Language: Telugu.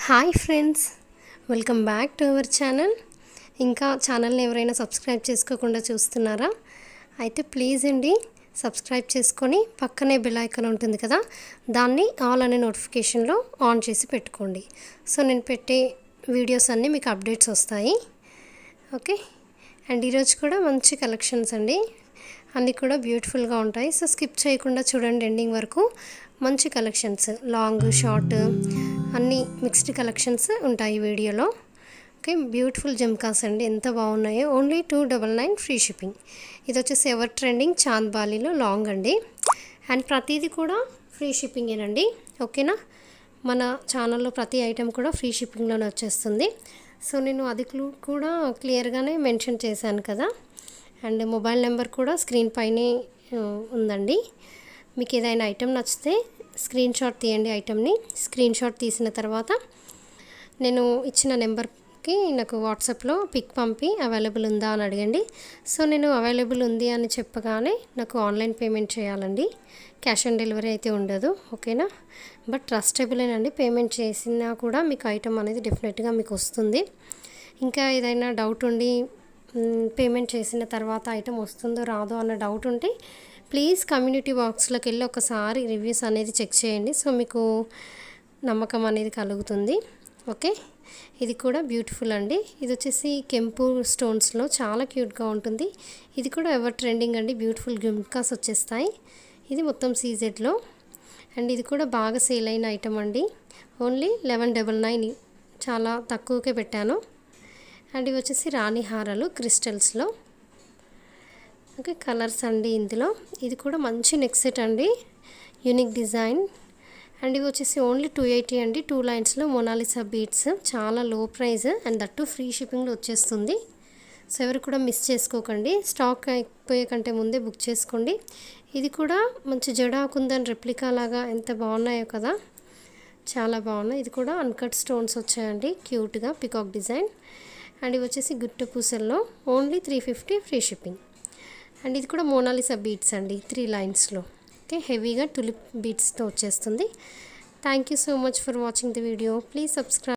hi friends welcome back to our channel ఇంకా ఛానల్ని ఎవరైనా సబ్స్క్రైబ్ చేసుకోకుండా చూస్తున్నారా అయితే ప్లీజ్ అండి సబ్స్క్రైబ్ చేసుకొని పక్కనే బెల్ ఐకాన్ ఉంటుంది కదా దాన్ని ఆల్ అనే నోటిఫికేషన్లో ఆన్ చేసి పెట్టుకోండి సో నేను పెట్టే వీడియోస్ అన్నీ మీకు అప్డేట్స్ వస్తాయి ఓకే అండ్ ఈరోజు కూడా మంచి కలెక్షన్స్ అండి అన్నీ కూడా బ్యూటిఫుల్గా ఉంటాయి సో స్కిప్ చేయకుండా చూడండి ఎండింగ్ వరకు మంచి కలెక్షన్స్ లాంగ్ షార్ట్ అన్ని మిక్స్డ్ కలెక్షన్స్ ఉంటాయి వీడియోలో ఓకే బ్యూటిఫుల్ జమ్కాస్ అండి ఎంత బాగున్నాయో only two double nine free shipping ఇది వచ్చేసి ఎవర్ ట్రెండింగ్ చాంద్ బాలీలో లాంగ్ అండి అండ్ ప్రతిదీ కూడా ఫ్రీ షిప్పింగేనండి ఓకేనా మన ఛానల్లో ప్రతి ఐటెం కూడా ఫ్రీ షిప్పింగ్లోనే వచ్చేస్తుంది సో నేను అది క్లూ- కూడా క్లియర్గానే మెన్షన్ చేశాను కదా అండ్ మొబైల్ నెంబర్ కూడా స్క్రీన్ పైనే ఆ, ఉందండి మీకు ఏదైనా ఐటెం నచ్చితే స్క్రీన్ షాట్ తీయండి ఐటెంని స్క్రీన్ షాట్ తీసిన తర్వాత నేను ఇచ్చిన నెంబర్కి నాకు వాట్సాప్లో పిక్ పంపి అవైలబుల్ ఉందా అని అడగండి సో నేను అవైలబుల్ ఉంది అని చెప్పగానే నాకు ఆన్లైన్ పేమెంట్ చేయాలండి క్యాష్ ఆన్ డెలివరీ అయితే ఉండదు ఓకేనా బట్ ట్రస్టబులేనండి పేమెంట్ చేసినా కూడా మీకు ఐటమ్ అనేది డెఫినెట్గా మీకు వస్తుంది ఇంకా ఏదైనా డౌట్ ఉండి మ్, పేమెంట్ చేసిన తర్వాత ఐటమ్ వస్తుందో రాదో అన్న డౌట్ ఉంటే ప్లీజ్ కమ్యూనిటీ బాక్స్లోకి వెళ్ళి ఒకసారి రివ్యూస్ అనేది చెక్ చేయండి సో మీకు నమ్మకం అనేది కలుగుతుంది ఓకే ఇది కూడా బ్యూటిఫుల్ అండి ఇది వచ్చేసి కెంపు స్టోన్స్లో చాలా క్యూట్గా ఉంటుంది ఇది కూడా ఎవర్ ట్రెండింగ్ అండి బ్యూటిఫుల్ గిమ్కాస్ వచ్చేస్తాయి ఇది మొత్తం సీజెడ్లో అండ్ ఇది కూడా బాగా సేల్ అయిన ఐటమ్ అండి ఓన్లీ లెవెన్ డబల్ నైన్ చాలా తక్కువకే పెట్టాను అండ్ ఇవి వచ్చేసి రాణి హారాలు క్రిస్టల్స్లో ఓకే కలర్స్ అండి ఇందులో ఇది కూడా మంచి నెక్ సెట్ అండి యూనిక్ డిజైన్ అండ్ ఇవి వచ్చేసి ఓన్లీ టూ ఎయిటీ అండి టూ లైన్స్లో మొనాలిసా బీట్స్ చాలా low price and that free షిప్పింగ్లో వచ్చేస్తుంది సో ఎవరు కూడా మిస్ చేసుకోకండి స్టాక్ అయిపోయే కంటే ముందే బుక్ చేసుకోండి ఇది కూడా మంచి జడా కుందన్ రెప్లికా లాగా ఎంత బాగున్నాయో కదా చాలా బాగున్నాయి ఇది కూడా అన్కట్ స్టోన్స్ వచ్చాయండి క్యూట్గా పికాక్ డిజైన్ అండ్ ఇవి వచ్చేసి గుట్ట పూసల్లో only three fifty free shipping and ఇది కూడా మోనాలిసా బీట్స్ అండి త్రీ లైన్స్లో ఓకే హెవీగా టులిప్ బీట్స్తో వచ్చేస్తుంది thank you so much for watching the video please subscribe